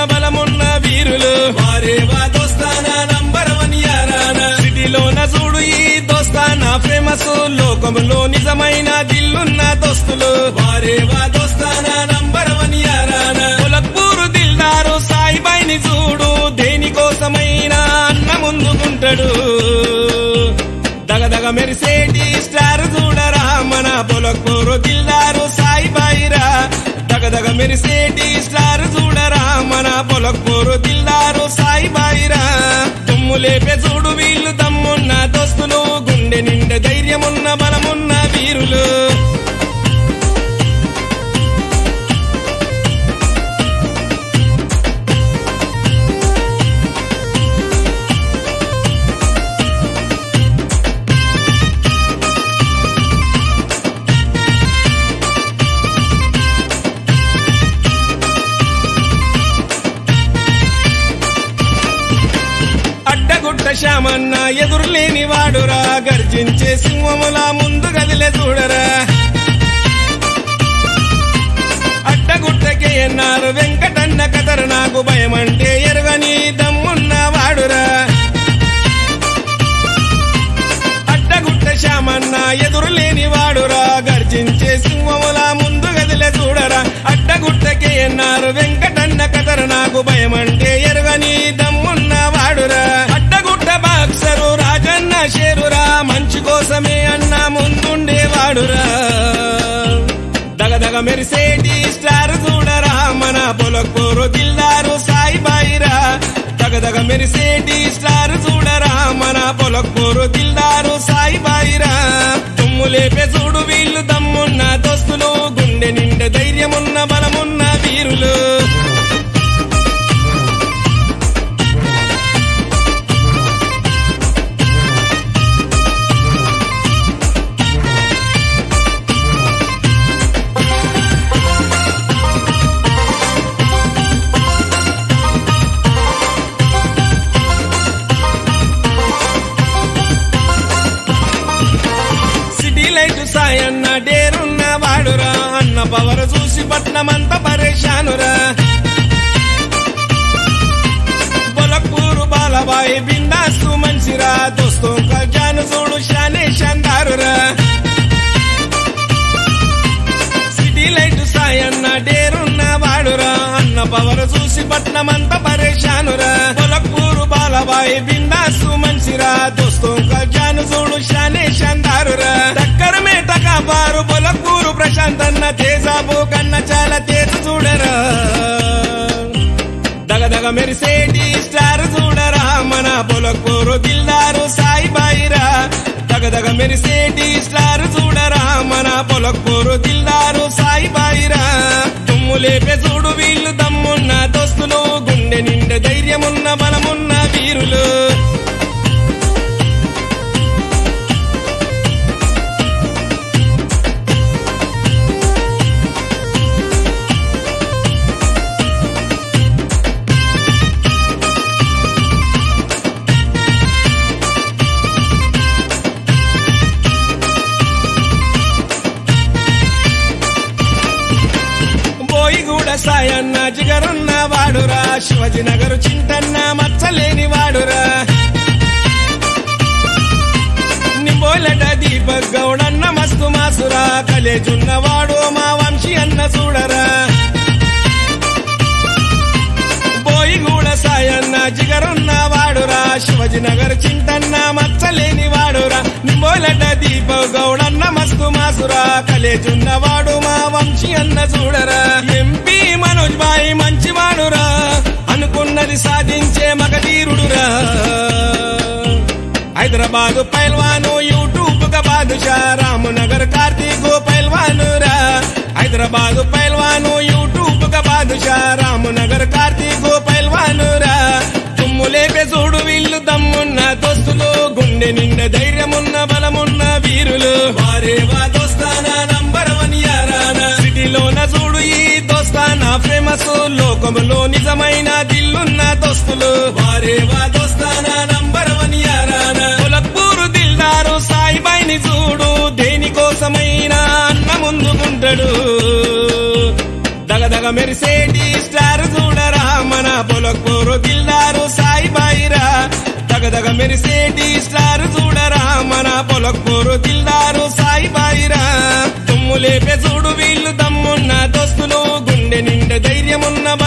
బలమున్న వీరులు వారే వా దోస్తానా నంబర్ వన్ యారానా సిటీలోన చూడు ఈ దోస్తానా ఫేమస్ లోకములో నిజమైన దిల్లున్న దోస్తులు వారే వా దోస్తానా నంబర్ వన్ యారానా పులక్పూరు దిల్దారు సాయిబాయిని చూడు దేనికోసమైనా అన్న ముందుకుంటాడు దగదగ మెరిసేటి స్టార్ చూడరా మన పొలక్పూరు దిల్దారు సాయిబాయిరా దగదగ మెరిసేటి స్టార్ చూడరా మన పొలక్పూరు దిల్దారు సాయిబాయిరా దుమ్ము లేపే చూడు వీళ్ళు దమ్మున్న దోస్తులు గుండె నిండా ధైర్యమున్న బలమున్న వీరులు అడ్డగుట్ట శ్యామన్న ఎదురులేని వాడురా గర్జించే సింహములా ముందు గదిలే చూడరా అడ్డగుట్టకే ఎన్నారు వెంకటన్న కదర నాకు భయమంటే ఎరుగని దమ్మున్న వాడురా అడ్డగుట్ట శ్యామన్న ఎదురులేని వాడురా గర్జించే సింహములా ముందు గదిలే చూడరా అడ్డగుట్టకే ఎన్నారు వెంకటన్న కదర నాకు భయమంటే ఎరుగని దమ్మున్న వాడురా అడ్డగుట్ట బాక్సరు రాజన్న షేరురా మంచి కోసమే అన్న ముందుండేవాడురా దగదగ మెరిసేటి స్టార్ చూడరా మన పొలకూరు దిల్దారు సాయిబాయిరా దగదగ మెరిసేటి స్టార్ చూడరా మన పొలకూరు దిల్దారు సాయిబాయిరా తుమ్ము లేపే చూడు వీళ్ళు దమ్మున్న దోస్తులు గుండె నిండా ధైర్యమున్న బలమున్న వీరులు సిటీ లైట్ సాయన్న డేరున్న వాడురా అన్న పవర్ చూసి పట్నమంత పరేషానురా బొలకూరు బాలబాయి బిందాసు మంచిరా దోస్తో జాను చూడు షానే షాందారురా సిటీ లైట్ సాయన్న డేరున్న వాడురా అన్న పవర్ చూసి పట్నమంత పరేషానురా బొలకూరు బాలబాయి బిందాసు మంచిరా దోస్తో జాను చూడు షానే షాందారురా టక్కర మేట కాపారు బొలకూరు ప్రశాంత్ అన్న తేజాబు కన్న చాలా తేజ చూడరా దగదగ మెరిసేటి స్టార్ చూడరా మన పొలకూరు దిల్దారు సాయిబాయిరా దగదగ మెరిసేటి స్టార్ చూడరా మన పొలకూరు దిల్దారు సాయిబాయిరా తుమ్ము లేపే చూడు వీళ్ళు దమ్మున్న దోస్తులు గుండె నిండా ధైర్యమున్న బలమున్న వీరులు బోయిగూడ సాయన్న జిగరున్న వాడురా శివజీ నగర్ చింతన్న మచ్చలేని వాడురా నింబోలట దీపక్ గౌడన్న మస్తు మాసురా కలేజున్న వాడు మా వంశీ అన్న చూడరా బోయిగూడ సాయన్న జిగరున్న వాడురా శివజీ నగర్ చింతన్న మచ్చలేని వాడురా నింబోలట దీప గౌడన్న మస్తు మాసురా కలేజున్న వాడు మా వంశీ అన్న చూడరా ఎంపీ మనోజ్ బాయి మంచివాడురా అనుకున్నది సాధించే మగధీరుడురా హైదరాబాద్ పైల్వాను యూట్యూబ్ గా బాదుషా రామనగర్ కార్తీక్ పైల్వాను రా హైదరాబాద్ పైల్వాను యూట్యూబ్ గా బాదుషా రామనగర్ కార్తీక్ పైల్వాను రా తుమ్ము లేపే చూడు వీళ్ళు దమ్మున్న దోస్తులు గుండె నిండా ధైర్యమున్న బలమున్న వీరులు వారే వా దోస్తానా నంబర్ వన్ యారానా సిటీలోన చూడు ఈ దోస్తానా ఫేమస్ లోకములో నిజమైన దిల్లున్న దోస్తులు వారే వా దోస్తానా నంబర్ వన్ యారానా పొలక్పూరు దిల్దారు సాయిబాయిని చూడు దేనికోసమైనా అన్న ముందుకుంటాడు దగదగ మెరిసేటి స్టార్ చూడరా మన పొలకూరు దిల్దారు సాయి బాయిరా దగదగ మెరిసేటి స్టార్ చూడరా మన పొలకూరు దిల్దారు సాయి బాయిరా తుమ్ము లేపే చూడు వీళ్ళు దమ్మున్న దోస్తులు గుండె నిండా ధైర్యమున్న